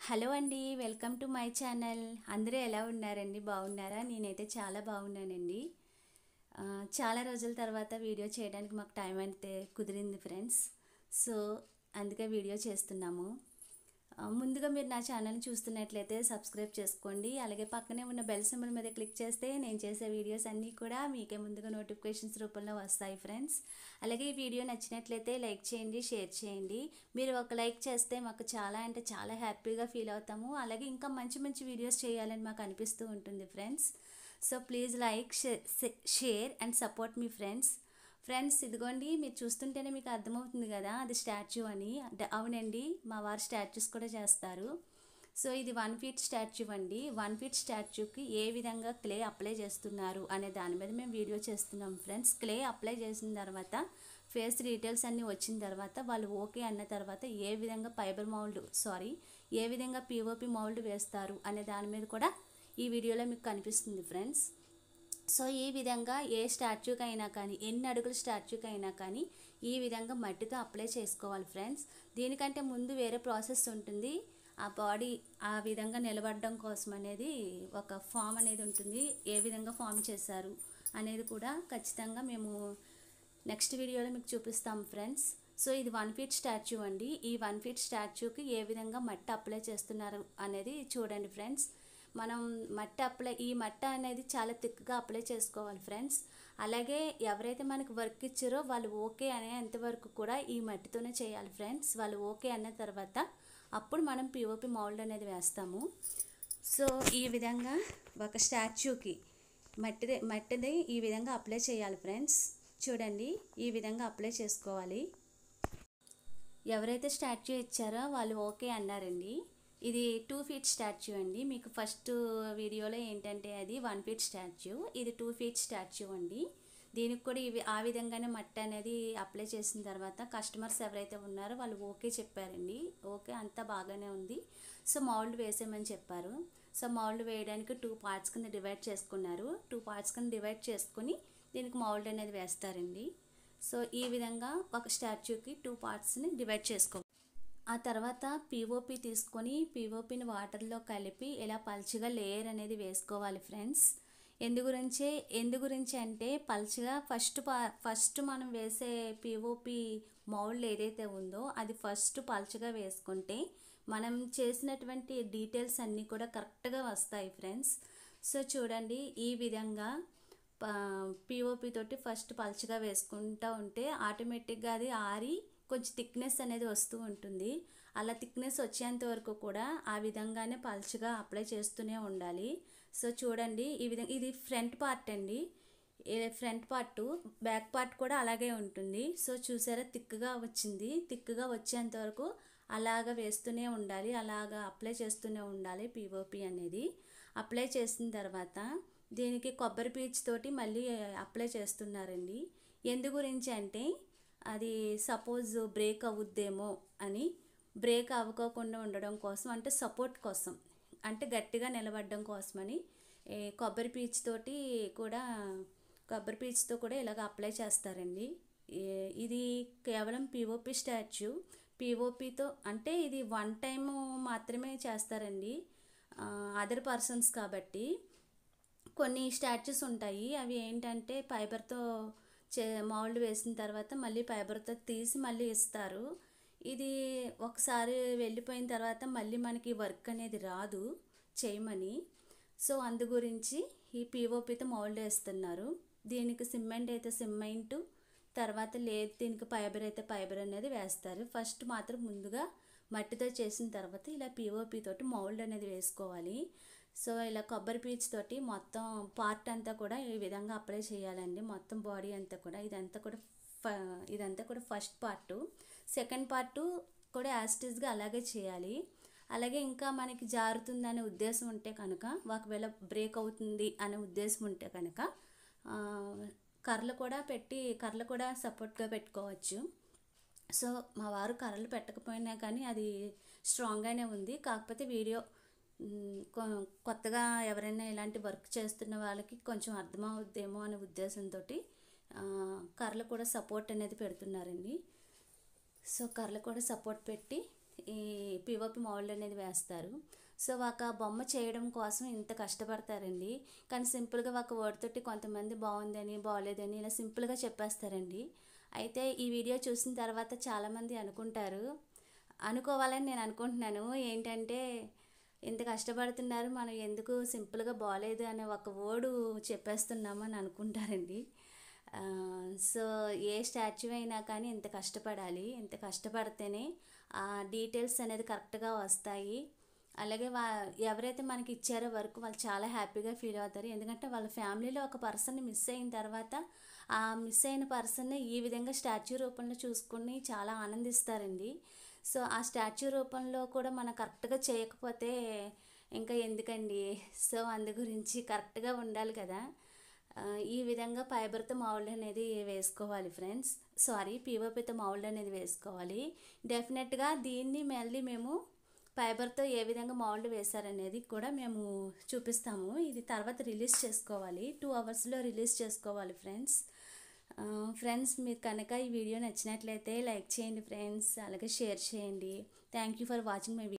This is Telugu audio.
హలో అండి వెల్కమ్ టు మై ఛానల్ అందరూ ఎలా ఉన్నారండి బాగున్నారా నేనైతే చాలా బాగున్నానండి ఆ, చాలా రోజుల తర్వాత వీడియో చేయడానికి మాకు టైం అయితే కుదిరింది ఫ్రెండ్స్ సో అందుకే వీడియో చేస్తున్నాము ఆ, ముందుగా మీరు నా ఛానల్ని చూస్తున్నట్లయితే సబ్స్క్రైబ్ చేసుకోండి అలాగే పక్కనే ఉన్న బెల్ సింబల్ మీద క్లిక్ చేస్తే నేను చేసే వీడియోస్ అన్నీ కూడా మీకే ముందుగా నోటిఫికేషన్స్ రూపంలో వస్తాయి ఫ్రెండ్స్ అలాగే ఈ వీడియో నచ్చినట్లయితే లైక్ చేయండి షేర్ చేయండి మీరు ఒక లైక్ చేస్తే మాకు చాలా అంటే చాలా హ్యాపీగా ఫీల్ అవుతాము అలాగే ఇంకా మంచి మంచి వీడియోస్ చేయాలని మాకు అనిపిస్తూ ఉంటుంది friends so please like share and support మీ ఫ్రెండ్స్ ఫ్రెండ్స్ ఇదిగోండి మీరు చూస్తుంటేనే మీకు అర్థమవుతుంది కదా అది స్టాచ్యూ అని డ- అవునండి మా వారు స్టాచ్యూస్ కూడా చేస్తారు సో ఇది వన్ ఫీట్ స్టాచ్యూ అండి వన్ ఫీట్ స్టాచ్యూకి ఏ విధంగా క్లే అప్లై చేస్తున్నారు అనే దాని మీద మేము వీడియో చేస్తున్నాం ఫ్రెండ్స్ క్లే అప్లై చేసిన తర్వాత ఫేస్ డీటెయిల్స్ అన్నీ వచ్చిన తర్వాత వాళ్ళు ఓకే అన్న తర్వాత ఏ విధంగా ఫైబర్ మౌల్డ్ సారీ ఏ విధంగా పిఓపి మౌల్డ్ వేస్తారు అనే దాని మీద కూడా ఈ వీడియోలో మీకు కనిపిస్తుంది ఫ్రెండ్స్ సో ఈ విధంగా ఏ స్టాచ్యూకి అయినా కానీ ఎన్ని అడుగుల స్టాచ్యూకి అయినా కానీ ఈ విధంగా మట్టితో అప్లై చేసుకోవాలి ఫ్రెండ్స్ దీనికంటే ముందు వేరే ప్రాసెస్ ఉంటుంది ఆ బాడీ ఆ విధంగా నిలబడడం కోసం అనేది ఒక ఫామ్ అనేది ఉంటుంది ఏ విధంగా ఫామ్ చేశారు అనేది కూడా ఖచ్చితంగా మేము నెక్స్ట్ వీడియోలో మీకు చూపిస్తాం ఫ్రెండ్స్ సో ఇది వన్ ఫీట్ స్టాచ్యూ అండి ఈ వన్ ఫీట్ స్టాచ్యూకి ఏ విధంగా మట్టి అప్లై చేస్తున్నారు అనేది చూడండి ఫ్రెండ్స్ మనం మట్టి అప్లై ఈ మట్టి అనేది చాలా థిక్గా అప్లై చేసుకోవాలి ఫ్రెండ్స్ అలాగే ఎవరైతే మనకి వర్క్ ఇచ్చారో వాళ్ళు ఓకే అనేంత వరకు కూడా ఈ మట్టితోనే చేయాలి ఫ్రెండ్స్ వాళ్ళు ఓకే అన్న తర్వాత అప్పుడు మనం పిఓపి మౌల్డ్ అనేది వేస్తాము సో ఈ విధంగా ఒక స్టాచ్యూకి మట్టిది మట్టిది ఈ విధంగా అప్లై చేయాలి ఫ్రెండ్స్ చూడండి ఈ విధంగా అప్లై చేసుకోవాలి ఎవరైతే స్టాచ్యూ ఇచ్చారో వాళ్ళు ఓకే అన్నారండి ఇది టూ ఫీట్ స్టాచ్యూ అండి మీకు ఫస్ట్ వీడియోలో ఏంటంటే అది వన్ ఫీట్ స్టాచ్యూ ఇది టూ ఫీట్ స్టాచ్యూ అండి దీనికి కూడా ఇవి ఆ విధంగానే మట్టి అనేది అప్లై చేసిన తర్వాత కస్టమర్స్ ఎవరైతే ఉన్నారో వాళ్ళు ఓకే చెప్పారండి ఓకే అంతా బాగానే ఉంది సో మౌల్డ్ వేసేయమని చెప్పారు సో మౌల్డ్ వేయడానికి టూ పార్ట్స్ కింద డివైడ్ చేసుకున్నారు టూ పార్ట్స్ కింద డివైడ్ చేసుకుని దీనికి మౌల్డ్ అనేది వేస్తారండి సో ఈ విధంగా ఒక స్టాచ్యూకి టూ పార్ట్స్ని డివైడ్ చేసుకో ఆ తర్వాత పీఓపి తీసుకొని పీఓపిని వాటర్లో కలిపి ఇలా పల్చగా లేయర్ అనేది వేసుకోవాలి ఫ్రెండ్స్ ఎందు గురించి ఎందు గురించి అంటే పల్చగా ఫస్ట్ పా ఫస్ట్ మనం వేసే పీఓపి మౌల్డ్ ఏదైతే ఉందో అది ఫస్ట్ పల్చగా వేసుకుంటే మనం చేసినటువంటి డీటెయిల్స్ అన్నీ కూడా కరెక్ట్గా వస్తాయి ఫ్రెండ్స్ సో చూడండి ఈ విధంగా పిఓపి తోటి ఫస్ట్ పల్చగా వేసుకుంటూ ఉంటే ఆటోమేటిక్గా అది ఆరి కొంచెం థిక్నెస్ అనేది వస్తూ ఉంటుంది అలా థిక్నెస్ వచ్చేంత వరకు కూడా ఆ విధంగానే పల్చగా అప్లై చేస్తూనే ఉండాలి సో చూడండి ఈ విధంగా ఇది ఫ్రంట్ పార్ట్ అండి ఫ్రంట్ పార్ట్ బ్యాక్ పార్ట్ కూడా అలాగే ఉంటుంది సో చూసారా థిక్గా వచ్చింది థిక్గా వచ్చేంత వరకు అలాగ వేస్తూనే ఉండాలి అలాగా అప్లై చేస్తూనే ఉండాలి పిఓపి అనేది అప్లై చేసిన తర్వాత దీనికి కొబ్బరి పీచు తోటి మళ్ళీ అప్లై చేస్తున్నారండి ఎందు గురించి అంటే అది సపోజ్ బ్రేక్ అవుద్దేమో అని బ్రేక్ అవ్వకోకుండా ఉండడం కోసం అంటే సపోర్ట్ కోసం అంటే గట్టిగా నిలబడడం కోసమని ఏ, కొబ్బరి పీచు తోటి కూడా కొబ్బరి పీచుతో కూడా ఇలాగ అప్లై చేస్తారండి ఏ- ఇది కేవలం పిఓపి స్టాచ్యూ పిఓపితో అంటే ఇది వన్ టైం మాత్రమే చేస్తారండి అదర్ పర్సన్స్ కాబట్టి కొన్ని స్టాచ్యూస్ ఉంటాయి అవి ఏంటంటే ఫైబర్తో చే మౌల్డ్ వేసిన తర్వాత మళ్ళీ ఫైబర్తో తీసి మళ్ళీ ఇస్తారు ఇది ఒకసారి వెళ్ళిపోయిన తర్వాత మళ్ళీ మనకి వర్క్ అనేది రాదు చేయమని సో అందు గురించి ఈ పిఓపితో మౌల్డ్ వేస్తున్నారు దీనికి సిమెంట్ అయితే సిమెంట్ తర్వాత లేదు దీనికి ఫైబర్ అయితే ఫైబర్ అనేది వేస్తారు ఫస్ట్ మాత్రం ముందుగా మట్టితో చేసిన తర్వాత ఇలా పిఓపి తోటి మౌల్డ్ అనేది వేసుకోవాలి సో ఇలా కొబ్బరి పీచు తోటి మొత్తం పార్ట్ అంతా కూడా ఈ విధంగా అప్లై చేయాలండి మొత్తం బాడీ అంతా కూడా ఇదంతా కూడా ఫ ఇదంతా కూడా ఫస్ట్ పార్టు సెకండ్ పార్టు కూడా యాస్టిస్గా అలాగే చేయాలి అలాగే ఇంకా మనకి జారుతుందనే ఉద్దేశం ఉంటే కనుక ఒకవేళ బ్రేక్ అవుతుంది అనే ఉద్దేశం ఉంటే కనుక ఆ, కర్రలు కూడా పెట్టి కర్రలు కూడా సపోర్ట్గా పెట్టుకోవచ్చు సో మా వారు కర్రలు పెట్టకపోయినా కానీ అది స్ట్రాంగ్గానే ఉంది కాకపోతే వీడియో మ్, కొ- కొత్తగా ఎవరైనా ఇలాంటి వర్క్ చేస్తున్న వాళ్ళకి కొంచెం అర్థమవుద్దేమో అనే ఉద్దేశంతో కర్రలు కూడా సపోర్ట్ అనేది పెడుతున్నారండి సో కర్రలు కూడా సపోర్ట్ పెట్టి ఈ పివోపి మౌల్డ్ అనేది వేస్తారు సో ఒక బొమ్మ చేయడం కోసం ఇంత కష్టపడతారండి కానీ సింపుల్గా ఒక వర్డ్ తోటి కొంతమంది బాగుందని బాగోలేదని ఇలా సింపుల్గా చెప్పేస్తారండి అయితే ఈ వీడియో చూసిన తర్వాత చాలామంది అనుకుంటారు అనుకోవాలని నేను అనుకుంటున్నాను ఏంటంటే ఇంత కష్టపడుతున్నారు మనం ఎందుకు సింపుల్గా బాగాలేదు అనే ఒక వర్డు చెప్పేస్తున్నాము అని అనుకుంటారండి ఆ, సో ఏ స్టాచ్యూ అయినా కానీ ఇంత కష్టపడాలి ఇంత కష్టపడితేనే ఆ డీటెయిల్స్ అనేది కరెక్ట్గా వస్తాయి అలాగే వా ఎవరైతే మనకి ఇచ్చారో వర్క్ వాళ్ళు చాలా హ్యాపీగా ఫీల్ అవుతారు ఎందుకంటే వాళ్ళ ఫ్యామిలీలో ఒక పర్సన్ మిస్ అయిన తర్వాత ఆ మిస్ అయిన పర్సన్ని ఈ విధంగా స్టాచ్యూ రూపంలో చూసుకుని చాలా ఆనందిస్తారండి సో ఆ స్టాచ్యూ రూపంలో కూడా మనం కరెక్ట్గా చేయకపోతే ఇంకా ఎందుకండి సో అందు గురించి కరెక్ట్గా ఉండాలి కదా ఆ, ఈ విధంగా ఫైబర్తో మౌల్డ్ అనేది వేసుకోవాలి ఫ్రెండ్స్ సారీ పీవోపితో మౌల్డ్ అనేది వేసుకోవాలి డెఫినెట్గా దీన్ని మళ్ళీ మేము ఫైబర్తో ఏ విధంగా మౌల్డ్ వేశారనేది కూడా మేము చూపిస్తాము ఇది తర్వాత రిలీజ్ చేసుకోవాలి టూ అవర్స్లో రిలీజ్ చేసుకోవాలి ఫ్రెండ్స్ ఆ, ఫ్రెండ్స్ మీకు కనుక ఈ వీడియో నచ్చినట్లయితే లైక్ చేయండి ఫ్రెండ్స్ అలాగే షేర్ చేయండి thank you for watching my